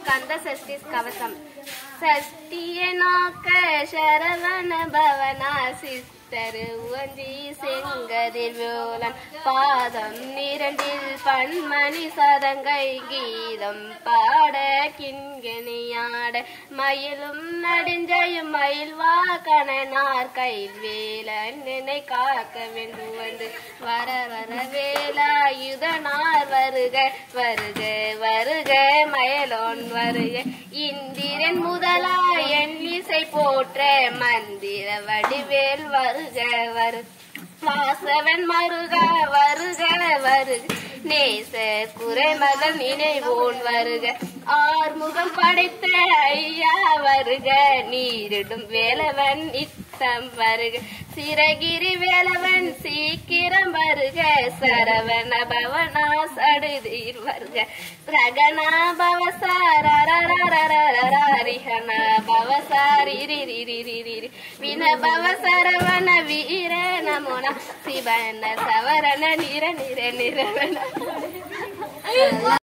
ஸ்கந்த சஷ்டி கவசம் சஷ்டிய நோக்க சரவண பவனா சிஸ்டர் உவஞ்சி செங்கதிர் வேலன் பாதம் இரண்டில் பன்மணி சதங்கை கீதம் பாட கிண்கணியாட மயிலும் நடுஞ்சையும் மயில் வாக்கணனார் கையில் வேலன் என்னை காக்க வேண்டும் வந்து வர வர வேலாயுதனார் வருக வருக வருக மயலோன் வருக இந்திரன் முதலா என் இசை போற்ற மந்திர வடிவேல் வருக வரு வாசவன் மருக வருக வருக நேச குறைமகள் நினைவோன் வருக ஆறுமுகம் படைத்த ஐயா வருக நீரிடும் வேலவன் நித்தம் வருக சிறகிரி வேலவன் சீக்கிரம் வருக சரவண பவனா சடுதீர் வருக ரகணா பவசாரிஹன பவசாரிரிரிரிரிரி வின பவசரவண வீர நமோன சிவன சவரண நிர நிர நிரவண